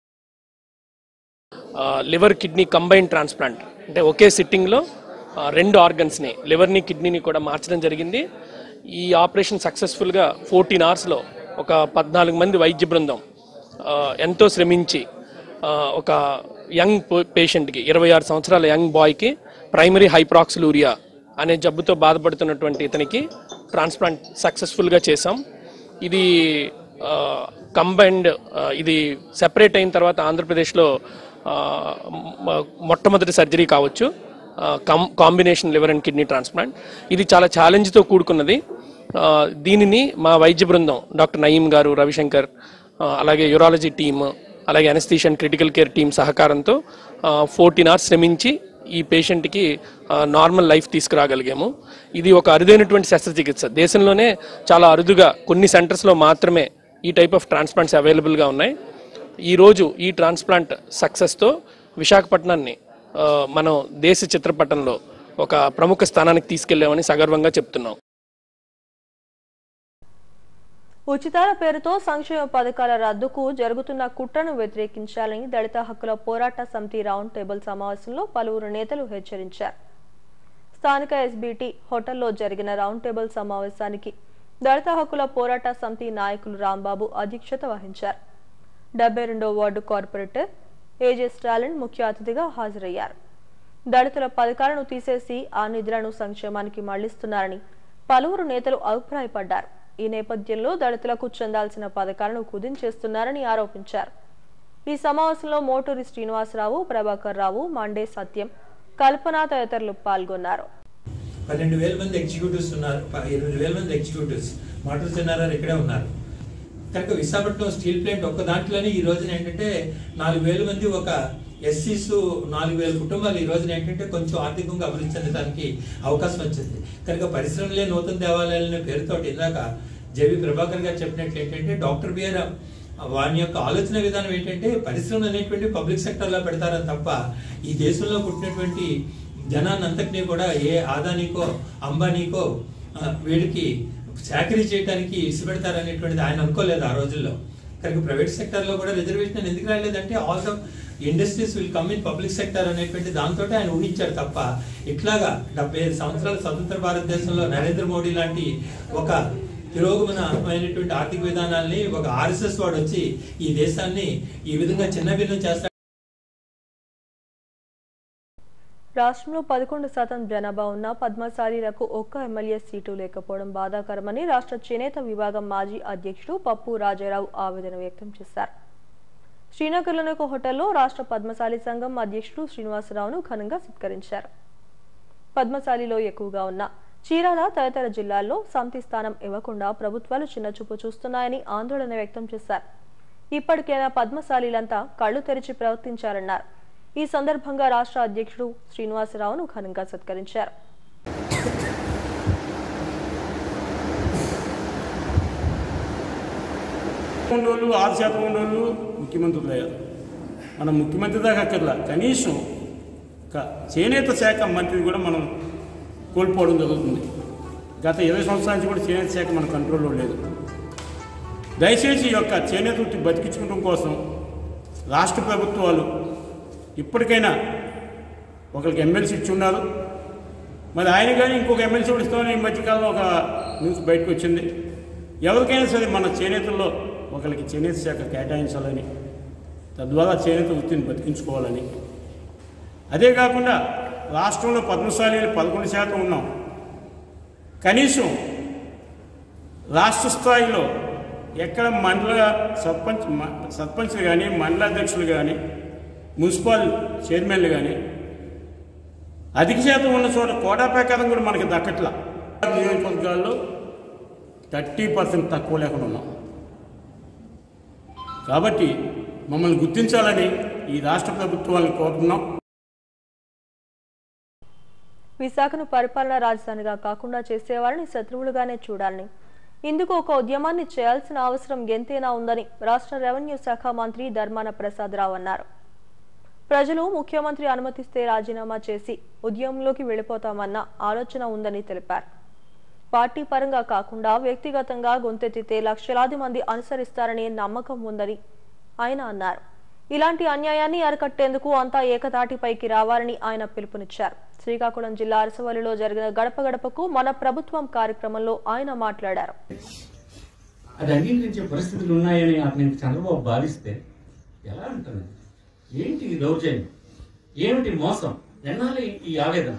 liver kidney combine transplant అంటే ఒకే సిట్టింగ్లో ఆ, రెండు ఆర్గన్స్ని లివర్ని కిడ్నీని కూడా మార్చడం జరిగింది ఈ operation సక్సెస్ఫుల్గా fourteen అవర్స్లో ఒక పద్నాలుగు మంది వైద్య బృందం ఆ, ఎంతో శ్రమించి ఆ, ఒక యంగ్ పేషెంట్కి ఇరవై ఆరు సంవత్సరాల యంగ్ బాయ్కి ప్రైమరీ హైప్రాక్సిలూరియా అనే జబ్బుతో బాధపడుతున్నటువంటి ఇతనికి ట్రాన్స్ప్లాంట్ సక్సెస్ఫుల్గా చేసాం ఇది కంబైన్డ్ ఇది సెపరేట్ అయిన తర్వాత ఆంధ్రప్రదేశ్లో ఆ, మ- మొట్టమొదటి సర్జరీ కావచ్చు కం combination liver and kidney transplant ఇది చాలా ఛాలెంజ్తో కూడుకున్నది ఆ, దీనిని మా వైద్య బృందం డాక్టర్ నయీం గారు రవిశంకర్ ఆ, అలాగే యూరాలజీ టీమ్ అలాగే అనస్థీషియన్ క్రిటికల్ కేర్ టీం సహకారంతో ఫోర్టీన్ అవర్స్ శ్రమించి ఈ పేషెంట్కి నార్మల్ లైఫ్ తీసుకురాగలిగాము ఇది ఒక అరుదైనటువంటి శస్త్రచికిత్స దేశంలోనే చాలా అరుదుగా కొన్ని సెంటర్స్లో మాత్రమే ఈ టైప్ ఆఫ్ ట్రాన్స్ప్లాంట్స్ అవైలబుల్గా ఉన్నాయి ఈరోజు ఈ ట్రాన్స్ప్లాంట్ సక్సెస్తో విశాఖపట్నాన్ని ఆ, మనం దేశ చిత్రపటంలో ఒక ప్రముఖ స్థానానికి తీసుకెళ్లామని సగర్వంగా చెప్తున్నాం ఉచితాల పేరుతో సంక్షేమ పథకాల రద్దుకు జరుగుతున్న కుట్రను వ్యతిరేకించాలని దళిత హక్కుల పోరాట సమితి రౌండ్ టేబుల్ సమావేశంలో పలువురు నేతలు హెచ్చరించారు స్థానిక ఎస్బీటీ హోటల్లో జరిగిన రౌండ్ టేబుల్ సమావేశానికి దళిత హక్కుల పోరాట సమితి నాయకులు రాంబాబు అధ్యక్షత వహించారు డెబ్బై రెండో వార్డు కార్పొరేటర్ ఏజే స్టాలిన్ ముఖ్య అతిథిగా హాజరయ్యారు దళితుల పథకాలను తీసేసి ఆ నిధులను సంక్షేమానికి మళ్లిస్తున్నారని పలువురు నేతలు అభిప్రాయపడ్డారు ఈ నేపథ్యంలో దళితులకు చెందాల్సిన పథకాలను కుదించేస్తున్నారని ఆరోపించారు ఈ సమావేశంలో మోటూరి శ్రీనివాసరావు ప్రభాకర్ రావు మండే సత్యం కల్పన తదితరులు పాల్గొన్నారు పన్నెండు వేల మంది ఎగ్జిక్యూటివ్స్ ఉన్నారు ప- ఎనిమిది వేల మంది ఎగ్జిక్యూటివ్స్ మాటలు తిన్నారారు ఇక్కడే ఉన్నారు కనుక విశాఖపట్నం స్టీల్ ప్లాంట్ ఒక్క దాంట్లోనే ఈ రోజున ఏంటంటే నాలుగు వేల మంది ఒక ఎస్సీస్ నాలుగు వేల కుటుంబాలు ఈ రోజున ఏంటంటే కొంచెం ఆర్థికంగా అభివృద్ధి చెందడానికి అవకాశం వచ్చింది కనుక పరిశ్రమలే నూతన దేవాలయాలనే పేరుతో ఇందాక జేవి ప్రభాకర్ గారు చెప్పినట్లు ఏంటంటే డాక్టర్ బిఆర్ వాని యొక్క ఆలోచన విధానం ఏంటంటే పరిశ్రమలు అనేటువంటి పబ్లిక్ సెక్టర్లో పెడతారని తప్ప ఈ దేశంలో పుట్టినటువంటి జనాన్ని అంతటినీ కూడా ఏ ఆదానికో అంబానీకో ఆ, వీడికి చాకరీ చేయడానికి ఇసిపెడతారనేటువంటిది ఆయన అనుకోలేదు ఆ రోజుల్లో కనుక ప్రైవేట్ సెక్టర్లో కూడా రిజర్వేషన్ ఎందుకు రాలేదంటే all the industries will come in public sector అనేటువంటి దాంతో ఆయన ఊహించారు తప్ప ఇట్లాగా డెబ్బై ఐదు సంవత్సరాల స్వతంత్ర భారతదేశంలో నరేంద్ర మోడీ లాంటి ఒక తిరోగమనమైనటువంటి ఆర్థిక విధానాల్ని ఒక ఆర్ఎస్ఎస్ వాడు వచ్చి ఈ దేశాన్ని ఈ విధంగా చిన్న భిన్నం చేస్తాడు రాష్ట్రంలో పదకొండు శాతం జనాభా ఉన్న పద్మశాలీలకు ఒక్క ఎమ్మెల్యే సీటు లేకపోవడం బాధాకరమని రాష్ట్ర చేనేత విభాగం మాజీ అధ్యక్షుడు పప్పు రాజారావు ఆవేదన వ్యక్తం చేశారు శ్రీనగర్లోని ఒక హోటల్లో రాష్ట్ర పద్మశాలి సంఘం అధ్యక్షుడు శ్రీనివాసరావును ఘనంగా సత్కరించారు పద్మశాలిలో ఎక్కువగా ఉన్న చీరాల తదితర జిల్లాల్లో సమితి స్థానం ఇవ్వకుండా ప్రభుత్వాలు చిన్నచూపు చూస్తున్నాయని ఆందోళన వ్యక్తం చేశారు ఇప్పటికైనా పద్మశాలీలంతా కళ్ళు తెరిచి ప్రవర్తించారన్నారు ఈ సందర్భంగా రాష్ట్ర అధ్యక్షుడు శ్రీనివాసరావును ఘనంగా సత్కరించారు ఉండోళ్ళు ఆరు శాతం ఉండోళ్ళు ముఖ్యమంత్రులు అయ్యారు మన ముఖ్యమంత్రి దాకా అక్కర్లా కనీసం ఒక చేనేత శాఖ మంత్రిని కూడా మనం కోల్పోవడం జరుగుతుంది గత ఇరవై సంవత్సరాల నుంచి కూడా చేనేత శాఖ మన కంట్రోల్లో లేదు దయచేసి ఈ యొక్క చేనేత వృత్తి బతికించుకోవడం కోసం రాష్ట్ర ప్రభుత్వాలు ఇప్పటికైనా ఒకరికి ఎమ్మెల్సీ ఇచ్చి ఉన్నారు మరి ఆయన కానీ ఇంకొక ఎమ్మెల్సీ కూడా ఇస్తామని ఈ మధ్యకాలంలో ఒక న్యూస్ బయటకు వచ్చింది ఎవరికైనా సరే మన చేనేతల్లో ఒకరికి చేనేత శాఖ కేటాయించాలని తద్వారా చేనేత వృత్తిని బతికించుకోవాలని అదే కాకుండా రాష్ట్రంలో పద్మశాలీలు పదకొండు శాతం ఉన్నాం కనీసం రాష్ట్ర స్థాయిలో ఎక్కడ మండల సర్పంచ్ మ- సర్పంచ్లు కానీ మండలాధ్యక్షులు కానీ మున్సిపల్ చైర్మన్లు కానీ అధిక శాతం ఉన్న చోట కోటా ప్రకారం కూడా మనకి దక్కట్లా నియోజకవర్గాల్లో థర్టీ పర్సెంట్ తక్కువ లేకుండా ఉన్నాం కాబట్టి మమ్మల్ని గుర్తించాలని ఈ రాష్ట్ర ప్రభుత్వాలను కోరుతున్నాం విశాఖను పరిపాలనా రాజధానిగా కాకుండా చేసేవారిని శత్రువులుగానే చూడాలని ఇందుకు ఒక ఉద్యమాన్ని చేయాల్సిన అవసరం ఎంతైనా ఉందని రాష్ట్ర రెవెన్యూ శాఖ మంత్రి ధర్మాన ప్రసాదరావు అన్నారు ప్రజలు ముఖ్యమంత్రి అనుమతిస్తే రాజీనామా చేసి ఉద్యమంలోకి వెళ్ళిపోతామన్న ఆలోచన ఉందని తెలిపారు పార్టీ పరంగా కాకుండా వ్యక్తిగతంగా గొంతెత్తితే లక్షలాది మంది అనుసరిస్తారనే నమ్మకం ఉందని ఆయన అన్నారు ఇలాంటి అన్యాయాన్ని అరికట్టేందుకు అంతా ఏకతాటిపైకి రావాలని ఆయన పిలుపునిచ్చారు శ్రీకాకుళం జిల్లా అరసవల్లిలో జరిగిన గడప గడపకు మన ప్రభుత్వం కార్యక్రమంలో ఆయన మాట్లాడారు అది అంగీకరించే పరిస్థితులు ఉన్నాయని అతని చంద్రబాబు భావిస్తే ఎలా ఉంటుంది ఏంటి ఈ దౌర్జన్యం ఏమిటి మోసం ఎన్నాళ్ళు ఈ ఆవేదన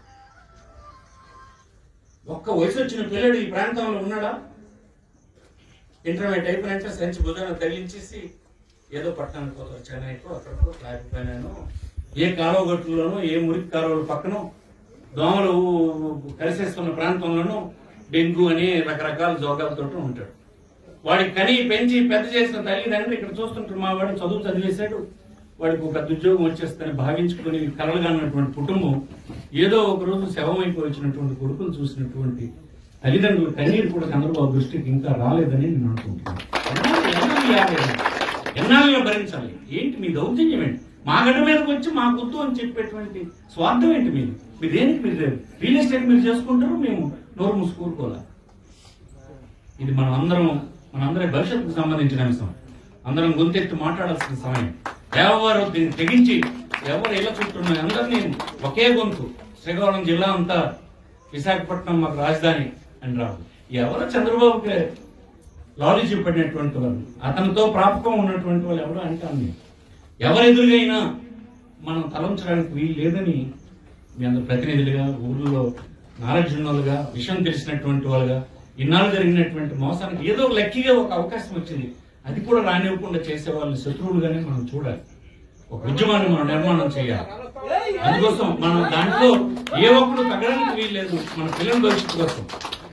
ఒక్క వయసు వచ్చిన పిల్లడు ఈ ప్రాంతంలో ఉన్నాడా ఇంటర్మీడియట్ అయిపోయినాక సంచి బుధాన తగిలించేసి ఏదో పట్టణానికి పోతారు చెన్నైకో అక్కడికో లేకపోయినాను ఏ కాలువ గట్టులోనో ఏ మురికి కాలువల పక్కనో దోమలు కలిసేస్తున్న ప్రాంతంలోనూ డెంగ్యూ అని రకరకాల జోగాలతో ఉంటాడు వాడికి కని పెంచి పెద్ద చేసిన తల్లిదండ్రులు ఇక్కడ చూస్తుంటారు మా వాడిని చదువు చదివేశాడు వాడికి ఒక పెద్ద ఉద్యోగం వచ్చేస్తుందని భావించుకొని కలలుగాన్నటువంటి కుటుంబం ఏదో ఒక రోజు శవమైపోయి వచ్చినటువంటి కొడుకును చూసినటువంటి తల్లిదండ్రులు కన్నీరు కూడా చంద్రబాబు దృష్టికి ఇంకా రాలేదని నేను అనుకుంటున్నాను ఎన్నాళ్ళు- ఎన్నాళ్ళు ఈ ఆవేదన? ఎన్నాళ్ళు భరించాలి ఏంటి మీ దౌర్జన్యం ఏంటి మా గడ్డ మీదకి వచ్చి మా గుర్తు అని చెప్పేటువంటి స్వార్థం ఏంటి మీరు మీరు దేనికి మీరు రియల్ ఎస్టేట్ మీరు చేసుకుంటారు మేము నోరు మూసుకూరుకోవాలి ఇది మనం అందరం మనందరి భవిష్యత్తుకు సంబంధించిన అంశం అందరం గొంతెత్తి మాట్లాడాల్సిన సమయం ఎవరు దీన్ని తెగించి ఎవరు ఇళ్ళ చుట్టూ అందరినీ ఒకే గొంతు శ్రీకాకుళం జిల్లా అంతా విశాఖపట్నం మాకు రాజధాని అని రాదు ఎవరు చంద్రబాబుకి లాలీ చూపడినటువంటి వాళ్ళు అతనితో ప్రాపకం ఉన్నటువంటి వాళ్ళు ఎవరు అంటాను ఎవరు ఎదురుగైనా మనం తలంచడానికి వీలు లేదని మీ అందరు ప్రతినిధులుగా ఊళ్ళో నాలెడ్జ్ ఉన్న వాళ్ళుగా విషయం తెలిసినటువంటి వాళ్ళుగా ఇన్నాళ్ళు జరిగినటువంటి మోసానికి ఏదో ఒక లక్కీగా ఒక అవకాశం వచ్చింది అది కూడా రానివ్వకుండా చేసే వాళ్ళని శత్రువులుగానే మనం చూడాలి ఒక ఉద్యమాన్ని మనం నిర్మాణం చేయాలి అందుకోసం మనం దాంట్లో ఏ ఒక్కరు తగ్గడానికి వీల్లేదు మన పిల్లల భవిష్యత్తు కోసం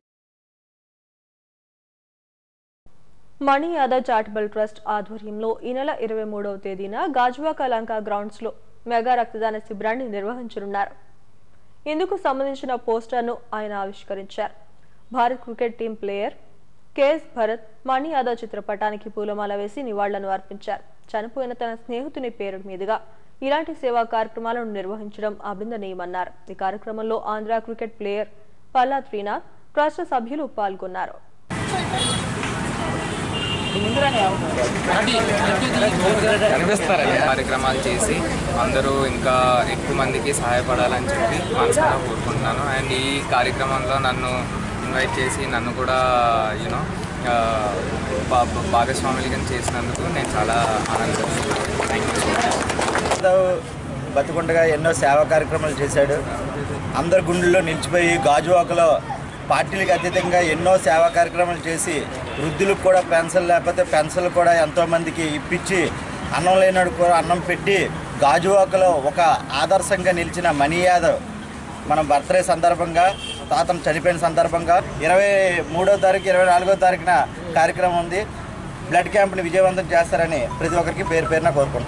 మణి యాదవ్ చారిటబుల్ ట్రస్ట్ ఆధ్వర్యంలో ఈ నెల ఇరవై మూడవ తేదీన గాజువాక లంక గ్రౌండ్స్ లో మెగా రక్తదాన శిబిరాన్ని నిర్వహించనున్నారు ఇందుకు సంబంధించిన పోస్టర్ను ఆయన ఆవిష్కరించారు Bharat cricket team player KS Bharat Mani Yadav చిత్రపటానికి పూలమాల వేసి నివాళులను అర్పించారు చనిపోయిన తన స్నేహితుని పేరు మీదుగా ఇలాంటి సేవా కార్యక్రమాలను నిర్వహించడం అభినందనీయమన్నారు ఈ కార్యక్రమంలో Andhra cricket player Palla Trinath trust సభ్యులు పాల్గొన్నారు కనిపిస్తారని కార్యక్రమాలు చేసి అందరూ ఇంకా ఎక్కువ మందికి సహాయపడాలని చెప్పి మనసుగా కోరుకుంటున్నాను అండ్ ఈ కార్యక్రమంలో నన్ను ఇన్వైట్ చేసి నన్ను కూడా యూనో భాగస్వాములుగా చేసినందుకు నేను చాలా ఆనందిస్తున్నాను థ్యాంక్ యూ సో మచ్ బతికుండగా ఎన్నో సేవా కార్యక్రమాలు చేశాడు అందరి గుండెల్లో నిలిచిపోయి గాజువాకలో పార్టీలకు అతీతంగా ఎన్నో సేవా కార్యక్రమాలు చేసి వృద్ధులకు కూడా పెన్షన్ లేకపోతే పెన్షన్లు కూడా ఎంతోమందికి ఇప్పించి అన్నం లేనాడు కూడా అన్నం పెట్టి గాజువాకలో ఒక ఆదర్శంగా నిలిచిన మణి యాదవ్ మన బర్త్డే సందర్భంగా తాతను చనిపోయిన సందర్భంగా ఇరవై మూడో తారీఖు ఇరవై నాలుగో తారీఖున కార్యక్రమం ఉంది బ్లడ్ క్యాంప్ని విజయవంతం చేస్తారని ప్రతి ఒక్కరికి పేరు పేరున కోరుకుంటున్నాను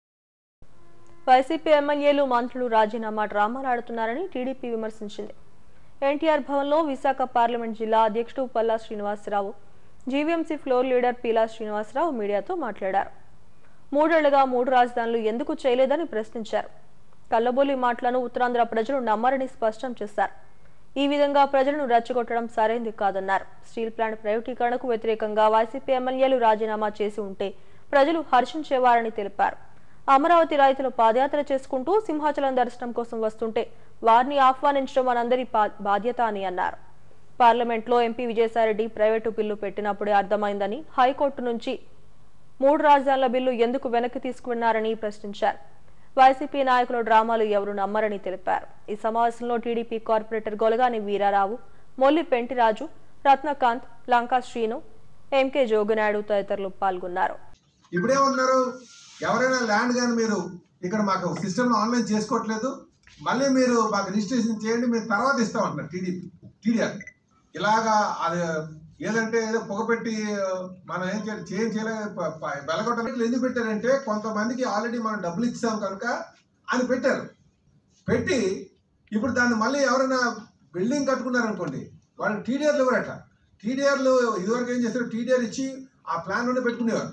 వైసీపీ ఎమ్మెల్యేలు మంత్రులు రాజీనామా డ్రామాలాడుతున్నారని టీడీపీ విమర్శించింది ఎన్టీఆర్ భవన్లో విశాఖ పార్లమెంట్ జిల్లా అధ్యక్షుడు Palla Srinivasarao GVMC floor leader Peela Srinivasarao మీడియాతో మాట్లాడారు మూడేళ్లుగా మూడు రాజధానులు ఎందుకు చేయలేదని ప్రశ్నించారు కల్లబోలి మాటలను ఉత్తరాంధ్ర ప్రజలు నమ్మరని స్పష్టం చేశారు ఈ విధంగా ప్రజలను రెచ్చగొట్టడం సరైంది కాదన్నారు స్టీల్ ప్లాంట్ ప్రైవేటీకరణకు వ్యతిరేకంగా వైసీపీ ఎమ్మెల్యేలు రాజీనామా చేసి ఉంటే ప్రజలు హర్షించేవారని తెలిపారు అమరావతి రైతులు పాదయాత్ర చేసుకుంటూ సింహాచలం దర్శనం కోసం వస్తుంటే వారిని ఆహ్వానించడం మనందరి బా- బాధ్యత అని అన్నారు పార్లమెంట్లో ఎంపీ విజయసాయిరెడ్డి ప్రైవేటు బిల్లు పెట్టినప్పుడే అర్థమైందని హైకోర్టు నుంచి మూడు రాజధానుల బిల్లు ఎందుకు వెనక్కి తీసుకున్నారని ప్రశ్నించారు వైసీపీ నాయకుల డ్రామాలు ఎవరు నమ్మరని తెలిపారు ఈ సమావేశంలో TDP corporator Golagani Veerarao Molli Pentiraju Ratnakanth Lanka Srinu MK Joginaidu తదితరులు పాల్గొన్నారు ఇప్పుడేమన్నారు ఎవరైనా ల్యాండ్ కానీ మీరు ఇక్కడ మాకు సిస్టమ్లో ఆన్లైన్ చేసుకోవట్లేదు మళ్ళీ మీరు మాకు రిజిస్ట్రేషన్ చేయండి మేము తర్వాత ఇస్తామంటున్నారు టీడీపీ టీడీఆర్ ఇలాగా అది ఏదంటే ఏదో పొగపెట్టి మనం ఏం చేయాలి చేయం చేయలేదు బెలగొట్టడం ఎందుకు పెట్టారంటే కొంతమందికి ఆల్రెడీ మనం డబ్బులు ఇచ్చాం కనుక అని పెట్టారు పెట్టి ఇప్పుడు దాన్ని మళ్ళీ ఎవరైనా బిల్డింగ్ కట్టుకున్నారనుకోండి వాళ్ళు టీడీఆర్లు కూడా అట్లా టీడీఆర్లు ఇదివరకు ఏం చేస్తారు టీడీఆర్ ఇచ్చి ఆ ప్లాన్ నుండి పెట్టుకునేవారు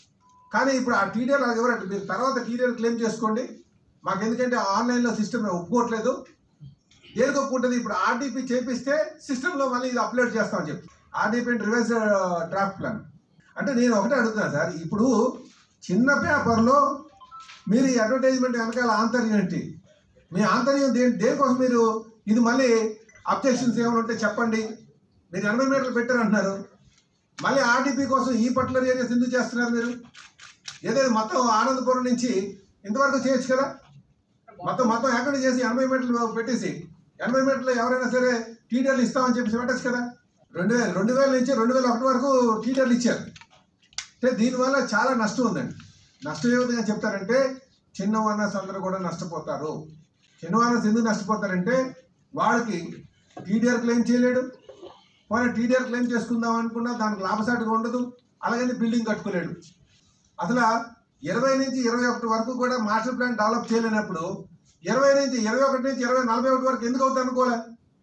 కానీ ఇప్పుడు ఆ టీడీఆర్ అలాగే ఎవరు మీరు తర్వాత టీడీఆర్ క్లెయిమ్ చేసుకోండి మాకు ఎందుకంటే ఆన్లైన్లో సిస్టమ్ ఒప్పుకోవట్లేదు దేనికి ఒప్పుకుంటుంది ఇప్పుడు ఆర్డీపీ చేపిస్తే సిస్టంలో మళ్ళీ ఇది అప్లోడ్ చేస్తామని చెప్పి ఆర్డీపీ అంటే రివైజ్ డ్రాఫ్ట్ ప్లాన్ అంటే నేను ఒకటే అడుగుతున్నాను సార్ ఇప్పుడు చిన్న పేపర్లో మీరు ఈ అడ్వర్టైజ్మెంట్ వెనకాల ఆంతర్యం ఏంటి మీ ఆంతర్యం దేని దేనికోసం మీరు ఇది మళ్ళీ అబ్జెక్షన్స్ ఏమైనా ఉంటే చెప్పండి మీరు ఎనభై మీటర్లు పెట్టారంటున్నారు మళ్ళీ ఆర్డీపీ కోసం ఈ పర్టికులర్ ఏరియాస్ ఎందుకు చేస్తున్నారు మీరు ఏదైతే మొత్తం ఆనందపురం నుంచి ఇంతవరకు చేయొచ్చు కదా మొత్తం మొత్తం ఎక్కడ చేసి ఎనభై మీటర్లు పెట్టేసి ఎనభై మీటర్లు ఎవరైనా సరే టీడీఆర్లు ఇస్తామని చెప్పేసి పెట్టచ్చు కదా రెండు వేల రెండు వేల నుంచి రెండు వేల ఒకటి వరకు టీడీఆర్లు ఇచ్చారు అంటే దీనివల్ల చాలా నష్టం ఉందండి నష్టం ఏ విధంగా చెప్తారంటే చిన్న ఓనర్స్ అందరూ కూడా నష్టపోతారు చిన్న ఓనర్స్ ఎందుకు నష్టపోతారంటే వాళ్ళకి టీడీఆర్ క్లెయిమ్ చేయలేడు పోనీ టీడీఆర్ క్లెయిమ్ చేసుకుందాం అనుకున్నా దానికి లాభసాటిగా ఉండదు అలాగని బిల్డింగ్ కట్టుకోలేడు అసలు ఇరవై నుంచి ఇరవై ఒకటి వరకు కూడా మాస్టర్ ప్లాన్ డెవలప్ చేయలేనప్పుడు ఇరవై నుంచి ఇరవై ఒకటి నుంచి ఇరవై నలభై ఒకటి వరకు ఎందుకు అవుతుంది అనుకోలే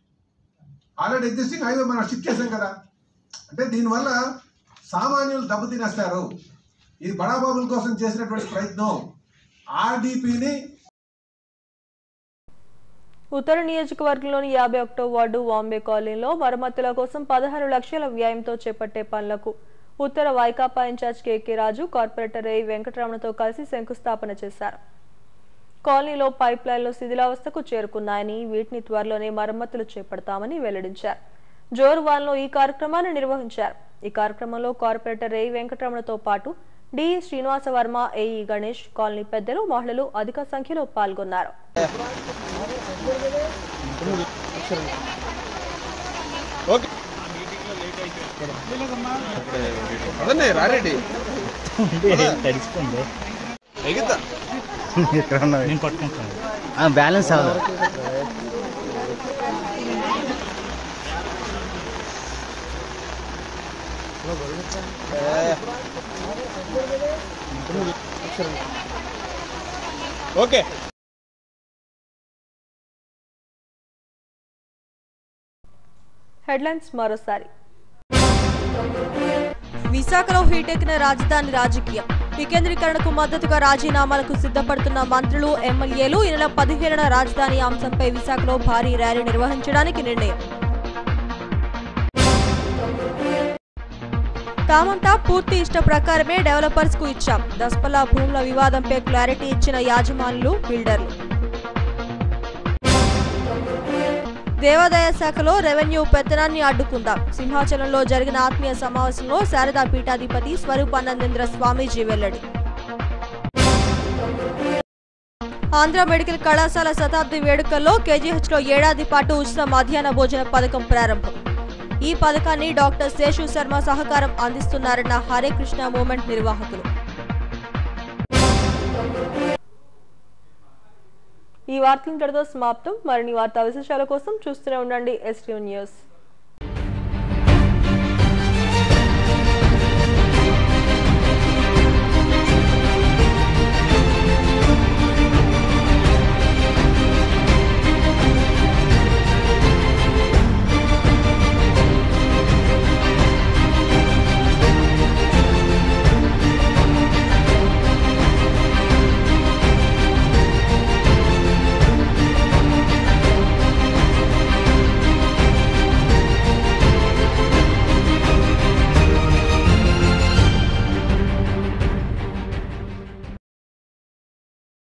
ఆల్రెడీ ఎగ్జిస్టింగ్ హైవే మనం షిఫ్ట్ చేసాం కదా అంటే దీనివల్ల సామాన్యులు దెబ్బతినేస్తారు ఇది బడాబాబుల కోసం చేసినటువంటి ప్రయత్నం ఆర్డీపీని ఉత్తర నియోజకవర్గంలోని యాభై ఒకటో వార్డు వాంబే కాలనీలో మరమ్మతుల కోసం పదహారు లక్షల వ్యయంతో చేపట్టే పనులకు ఉత్తర Vaikapa in charge KK Raju corporator A వెంకటరమణతో కలిసి శంకుస్థాపన చేశారు కాలనీలో పైప్ లైన్లు శిథిలావస్థకు చేరుకున్నాయని వీటిని త్వరలోనే మరమ్మతులు చేపడతామని వెల్లడించారు జోరువాన్లో ఈ కార్యక్రమాన్ని నిర్వహించారు ఈ కార్యక్రమంలో కార్పొరేటర్ ఏ వెంకటరమణతో పాటు D Srinivasa Varma AE Ganesh colony పెద్దలు మహిళలు అధిక సంఖ్యలో పాల్గొన్నారు అదన్నే రారెడ్డి తడిసిపోయింది ఎగిద్దా ఇక్కడ నేను పట్టుకుంటాను బ్యాలెన్స్ అవ్వదు ఓకే హెడ్లైన్స్ మరోసారి విశాఖలో హీటెక్కిన రాజధాని రాజకీయం వికేంద్రీకరణకు మద్దతుగా రాజీనామాలకు సిద్ధపడుతున్న మంత్రులు ఎమ్మెల్యేలు ఈ నెల పదిహేనున రాజధాని అంశంపై విశాఖలో భారీ ర్యాలీ నిర్వహించడానికి నిర్ణయం తామంతా పూర్తి ఇష్ట ప్రకారమే డెవలపర్స్ కు ఇచ్చాం దస్పల్లా భూముల వివాదంపై క్లారిటీ ఇచ్చిన యాజమానులు బిల్డర్లు దేవాదాయ శాఖలో రెవెన్యూ పెత్తనాన్ని అడ్డుకుందాం సింహాచలంలో జరిగిన ఆత్మీయ సమావేశంలో శారదా పీఠాధిపతి స్వరూపానందేంద్ర స్వామీజీ వెల్లడి ఆంధ్ర మెడికల్ కళాశాల శతాబ్ది వేడుకల్లో కేజీహెచ్లో ఏడాది పాటు ఉచిత మధ్యాహ్న భోజన పథకం ప్రారంభం ఈ పథకాన్ని డాక్టర్ శేషు శర్మ సహకారం అందిస్తున్నారన్న హరే కృష్ణ మూమెంట్ నిర్వాహకులు ఈ వార్తలు ఇంతటితో సమాప్తం మరిన్ని వార్తా విశేషాల కోసం చూస్తూనే ఉండండి ఎస్టీ న్యూస్